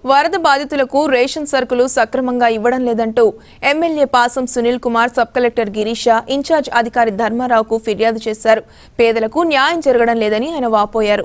వరద బాధితులకు రేషన్ సరుకులు సక్రమంగా ఇవ్వడం లేదంటూ MLA Pasam Sunil Kumar sub collector Girisha in charge అధికారి ధర్మారావుకు ఫిర్యాదు చేశారు పేదలకు న్యాయం జరగడం లేదని ఆయన వాపోయారు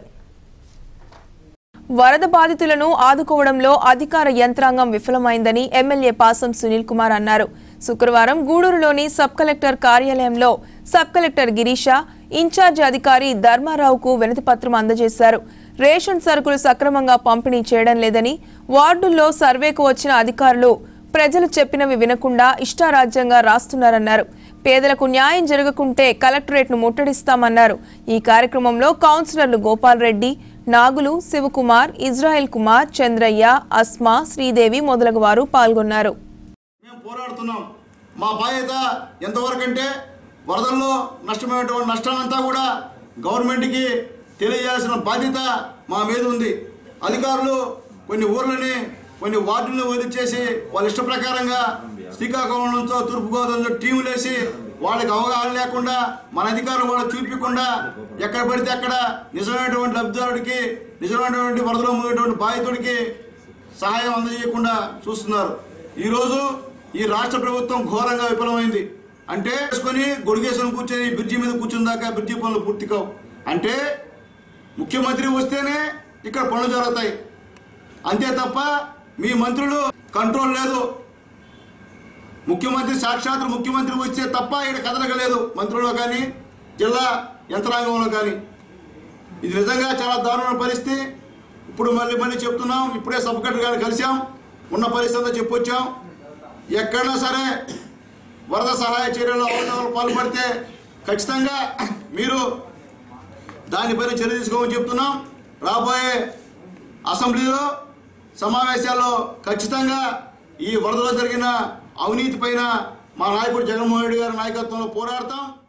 వరద బాధితులను ఆదుకోవడంలో అధికార యంత్రాంగం విఫలమైందని ఎమ్మెల్యే పాసం సునీల్ కుమార్ అన్నారు శుక్రవారం గూడూరులోని సబ్ కలెక్టర్ కార్యాలయంలో సబ్ కలెక్టర్ గిరీష ఇన్ఛార్జ్ అధికారి ధర్మారావుకు వినతిపత్రం అందజేశారు రేషన్ సరుకులు సక్రమంగా పంపిణీ చేయడం లేదని వార్డుల్లో సర్వేకు వచ్చిన అధికారులు ప్రజలు చెప్పినవి వినకుండా ఇష్టారాజ్యంగా రాస్తున్నారన్నారు పేదలకు న్యాయం జరగకుంటే కలెక్టరేట్ను ముట్టడిస్తామన్నారు ఈ కార్యక్రమంలో కౌన్సిలర్లు గోపాల్ రెడ్డి నాగులు శివకుమార్ ఇజ్రాయెల్ కుమార్ చంద్రయ్య అస్మా శ్రీదేవి మొదలగు వారు పాల్గొన్నారు మేము పోరాడుతున్నాం మా బాధ్యత ఎంతవరకు అంటే వరదల్లో నష్టమైనటువంటి నష్టానంతా కూడా గవర్నమెంట్కి తెలియజేయాల్సిన బాధ్యత మా మీద ఉంది అధికారులు కొన్ని ఊర్లని కొన్ని వార్డులను వదిలిచేసి వాళ్ళ ఇష్ట ప్రకారంగా శ్రీకాకుళం నుంచో తూర్పుగోదావరి నుంచో టీములు వేసి వాళ్ళకి అవగాహన లేకుండా మన అధికారులు వాళ్ళు చూపించకుండా ఎక్కడ పడితే అక్కడ నిజమైనటువంటి లబ్ధిదారుడికి నిజమైనటువంటి వరదలో మునిగినటువంటి బాధితుడికి సహాయం అందజేయకుండా చూస్తున్నారు ఈరోజు ఈ రాష్ట్ర ప్రభుత్వం ఘోరంగా విఫలమైంది అంటే వేసుకొని గొడుగేసుకొని కూర్చొని బ్రిడ్జి మీద కూర్చుని దాకా బ్రిడ్జి పనులు పూర్తి కావు అంటే ముఖ్యమంత్రి వస్తేనే ఇక్కడ పనులు జరుగుతాయి అంతే తప్ప మీ మంత్రులు కంట్రోల్ లేదు ముఖ్యమంత్రి సాక్షాత్ ముఖ్యమంత్రి వస్తే తప్ప ఇక్కడ కదలగలేదు మంత్రుల్లో కానీ జిల్లా యంత్రాంగంలో కానీ ఇది నిజంగా చాలా దారుణ పరిస్థితి ఇప్పుడు మళ్ళీ మళ్ళీ చెప్తున్నాం ఇప్పుడే సబ్ కలెక్టర్ గారిని కలిసాం ఉన్న పరిస్థితి అంతా చెప్పొచ్చాం ఎక్కడైనా సరే వరద సహాయ చర్యల్లో అవసరాలు పాల్పడితే ఖచ్చితంగా మీరు దానిపైన చర్య తీసుకోమని చెప్తున్నాం రాబోయే అసెంబ్లీలో సమావేశాల్లో ఖచ్చితంగా ఈ వరదలో జరిగిన అవినీతి పైన మా నాయకుడు జగన్మోహన్ రెడ్డి గారి నాయకత్వంలో పోరాడతాం